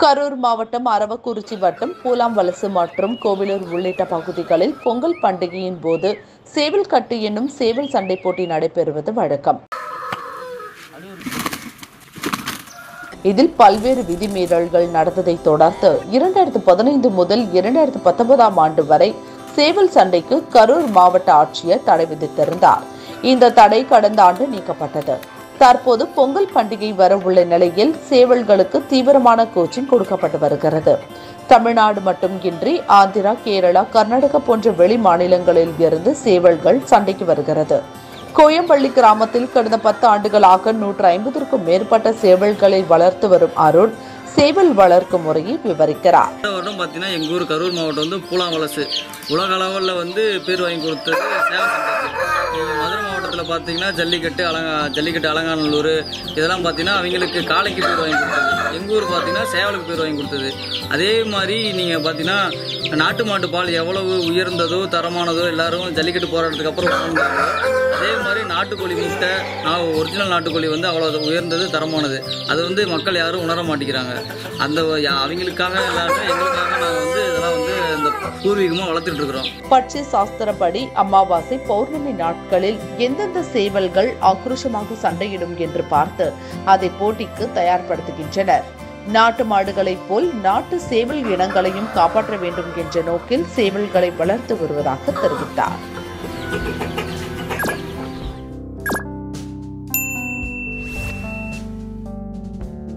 கரூர் மாவட்டம் அரவக்குறிச்சி வட்டம் பூலாம்வலசு மற்றும் கோவிலூர் உள்ளிட்ட பகுதிகளில் பொங்கல் பண்டிகையின் போது சேவல் கட்டு என்னும் சேவல் சண்டை போட்டி நடைபெறுவது வழக்கம் இதில் பல்வேறு விதிமீறல்கள் நடந்ததை தொடர்ந்து இரண்டாயிரத்து பதினைந்து முதல் இரண்டாயிரத்து பத்தொன்பதாம் ஆண்டு வரை சேவல் சண்டைக்கு கரூர் மாவட்ட ஆட்சியர் தடை விதித்திருந்தார் இந்த தடை கடந்த ஆண்டு நீக்கப்பட்டது தற்போது பொங்கல் பண்டிகை வர உள்ள நிலையில் சேவல்களுக்கு தீவிரமான கோச்சிங் கொடுக்கப்பட்டு வருகிறது தமிழ்நாடு மட்டுமின்றி ஆந்திரா கேரளா கர்நாடகா போன்ற வெளி மாநிலங்களில் இருந்து சேவல்கள் சண்டைக்கு வருகிறது கோயம்பள்ளி கிராமத்தில் கடந்த பத்து ஆண்டுகளாக நூற்று ஐம்பதற்கும் மேற்பட்ட சேவல்களை வளர்த்து வரும் அருண் சேவல் வளர்க்கும் முறையை விவரிக்கிறார் இந்த வருடம் பார்த்தீங்கன்னா எங்கள் ஊர் கரூர் மாவட்டம் வந்து பூலாவலசு உலக அளவில் வந்து பேர் வாங்கி கொடுத்தது சேவை சண்டைக்கு நீங்கள் மதுரை மாவட்டத்தில் பார்த்தீங்கன்னா ஜல்லிக்கட்டு அலங்கா ஜல்லிக்கட்டு அலங்காநல்லூர் இதெல்லாம் பார்த்தீங்கன்னா அவங்களுக்கு காளைக்கு பேர் வாங்கி கொடுத்தது எங்கள் ஊர் பார்த்தீங்கன்னா சேவலுக்கு பேர் வாங்கி கொடுத்தது அதே மாதிரி நீங்கள் பார்த்தீங்கன்னா நாட்டு மாட்டு பால் எவ்வளவு உயர்ந்ததோ தரமானதோ எல்லாரும் ஜல்லிக்கட்டு போராட்டத்துக்கு அப்புறம் உணர்ந்தாங்களோ அதே மாதிரி நாட்டுக்கோழி முட்டை நான் ஒரிஜினல் நாட்டுக்கோழி வந்து அவ்வளோ உயர்ந்தது தரமானது அது வந்து மக்கள் யாரும் உணர மாட்டேங்கிறாங்க அந்த யா- அவங்களுக்காக எல்லாரும் எங்களுக்காக நாங்கள் வந்து இதெல்லாம் வந்து இந்த பூர்வீகமாக வளர்த்துட்டு இருக்கிறோம் பட்சி சாஸ்திரப்படி அமாவாசை பௌர்ணமி நாட்களில் எந்தெந்த சேவல்கள் ஆக்ரோஷமாக சண்டையிடும் என்று பார்த்து அதை போட்டிக்கு தயார்படுத்துகின்றனர் நாட்டு மாடுகளைப் போல் நாட்டு சேவல் இனங்களையும் காப்பாற்ற வேண்டும் என்ற நோக்கில் சேவல்களை வளர்த்து வருவதாக தெரிவித்தார்